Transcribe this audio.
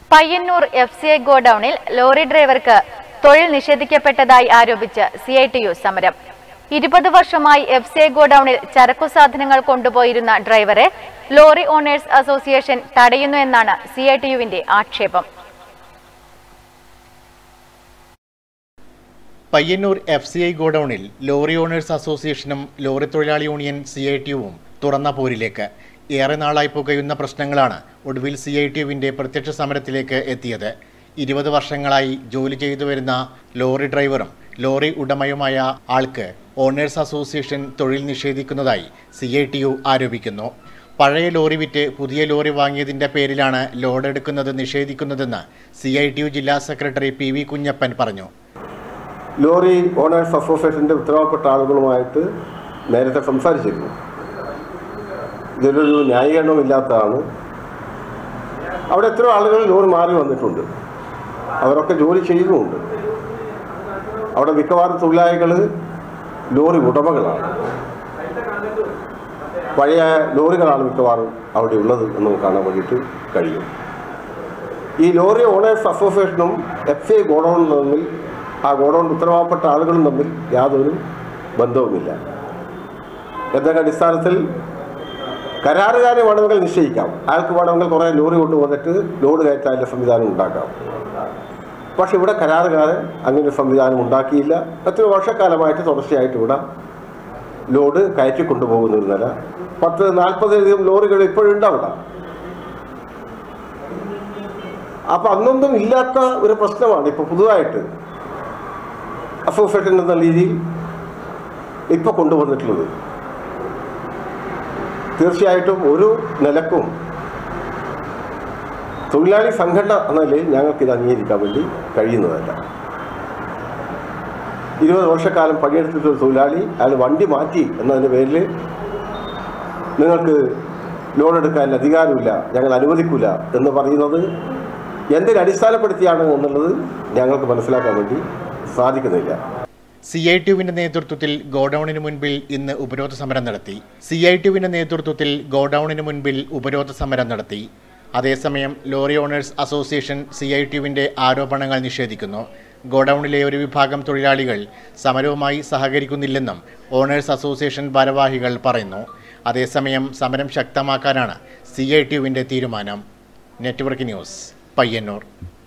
Payyanur F C I ഗോഡൌണിൽ lorry ഡ്രൈവർക്ക് തൊഴിൽ നിഷേധിക്കപ്പെട്ടതായി ആരോപിച്ച് സി ഐ ടി യു സമരം ഇരുപത് വർഷമായി എഫ് സി ഐ ഗോഡൌണിൽ ചരക്കു സാധനങ്ങൾ കൊണ്ടുപോയിരുന്ന ഡ്രൈവറെ ലോറി ഓണേഴ്സ് അസോസിയേഷൻ തടയുന്നു എന്നാണ് സി ഐ ടി യുവിന്റെ ആക്ഷേപം പയ്യന്നൂർ എഫ് സി ഐ ഗോഡൌണിൽ ലോറി ഓണേഴ്സ് അസോസിയേഷനും ലോറി തൊഴിലാളി യൂണിയൻ സി ഐ ടി യുവും തുറന്ന പോരിലേക്ക് ഏറെ നാളായി പുകയുന്ന പ്രശ്നങ്ങളാണ് ഒടുവിൽ സി ഐ ടി യുവിൻ്റെ പ്രത്യക്ഷ സമരത്തിലേക്ക് എത്തിയത് ഇരുപത് വർഷങ്ങളായി ജോലി ചെയ്തു വരുന്ന ലോറി ഡ്രൈവറും ലോറി ഉടമയുമായ ആൾക്ക് ഓണേഴ്സ് അസോസിയേഷൻ തൊഴിൽ നിഷേധിക്കുന്നതായി സി ഐ ടി യു ആരോപിക്കുന്നു പഴയ ലോറി വിറ്റ് പുതിയ ലോറി വാങ്ങിയതിന്റെ പേരിലാണ് ലോഡ് എടുക്കുന്നത് നിഷേധിക്കുന്നതെന്ന് സി ഐ ടി യു ജില്ലാ സെക്രട്ടറി പി വി കുഞ്ഞപ്പൻ പറഞ്ഞു ലോറി ഓണേഴ്സ് അസോസിയേഷൻ്റെ ഉത്തരവാദപ്പെട്ട ആളുകളുമായിട്ട് നേരത്തെ സംസാരിച്ചിരുന്നു ഇതിലൊരു ന്യായീകരണമില്ലാത്തതാണ് അവിടെ എത്രയോ ആളുകൾ ലോറി മാറി വന്നിട്ടുണ്ട് അവരൊക്കെ ജോലി ചെയ്യുന്നുമുണ്ട് അവിടെ മിക്കവാറും തൊഴിലാളികൾ ലോറി ഉടമകളാണ് പഴയ ലോറികളാണ് മിക്കവാറും അവിടെ ഉള്ളത് എന്ന് നമുക്ക് കാണാൻ വേണ്ടിയിട്ട് കഴിയും ഈ ലോറി ഓണേഴ്സ് അസോസിയേഷനും എഫ് സി ഐ ഗോഡൌണും തമ്മിൽ ആ ഗോഡൌൺ ഉത്തരവാദപ്പെട്ട ആളുകളും തമ്മിൽ യാതൊരു ബന്ധവുമില്ല എന്നൊക്കെ അടിസ്ഥാനത്തിൽ കരാറുകാരെ വേണമെങ്കിൽ നിശ്ചയിക്കാം അയാൾക്ക് വേണമെങ്കിൽ കുറേ ലോറി കൊണ്ടുവന്നിട്ട് ലോഡ് കയറ്റാനുള്ള സംവിധാനം ഉണ്ടാക്കാം പക്ഷെ ഇവിടെ കരാറുകാരൻ അങ്ങനെ ഒരു സംവിധാനം ഉണ്ടാക്കിയില്ല എത്ര വർഷക്കാലമായിട്ട് തുടർച്ചയായിട്ട് ഇവിടെ ലോഡ് കയറ്റി കൊണ്ടുപോകുന്ന ഒരു നില പത്ത് നാൽപ്പതിലധികം ലോറികൾ ഇപ്പോഴുണ്ട് അവിടെ അപ്പൊ അന്നൊന്നും ഇല്ലാത്ത ഒരു പ്രശ്നമാണ് ഇപ്പൊ പുതുതായിട്ട് അസോസിയേഷൻ എന്ന രീതിയിൽ ഇപ്പൊ കൊണ്ടുവന്നിട്ടുള്ളത് തീർച്ചയായിട്ടും ഒരു നിലക്കും തൊഴിലാളി സംഘടന എന്ന നിലയിൽ ഞങ്ങൾക്ക് ഇത് അംഗീകരിക്കാൻ വേണ്ടി കഴിയുന്നതല്ല ഇരുപത് വർഷക്കാലം പണിയെടുത്തിട്ടൊരു തൊഴിലാളി അയാൾ വണ്ടി മാറ്റി എന്നതിൻ്റെ പേരിൽ നിങ്ങൾക്ക് ലോൺ എടുക്കാൻ അധികാരമില്ല ഞങ്ങൾ അനുവദിക്കില്ല എന്ന് പറയുന്നത് എന്തിനടിസ്ഥാനപ്പെടുത്തിയാണ് എന്നുള്ളത് ഞങ്ങൾക്ക് മനസ്സിലാക്കാൻ വേണ്ടി സാധിക്കുന്നില്ല സി ഐ ടിയുവിന്റെ നേതൃത്വത്തിൽ ഗോഡൌണിന് മുൻപിൽ ഇന്ന് ഉപരോധ സമരം നടത്തി സി ഐ ടിയുവിന്റെ നേതൃത്വത്തിൽ ഗോഡൌണിന് മുൻപിൽ ഉപരോധ സമരം നടത്തി അതേസമയം lorry owners association C I ടിയുവിന്റെ ആരോപണങ്ങൾ നിഷേധിക്കുന്നു ഗോഡൌണിലെ ഒരു വിഭാഗം തൊഴിലാളികൾ സമരവുമായി സഹകരിക്കുന്നില്ലെന്നും ഓണേഴ്സ് അസോസിയേഷൻ ഭാരവാഹികൾ പറയുന്നു അതേസമയം സമരം ശക്തമാക്കാനാണ് സി ഐ ടിയുവിന്റെ തീരുമാനം നെറ്റ്വർക്ക് ന്യൂസ് പയ്യന്നൂർ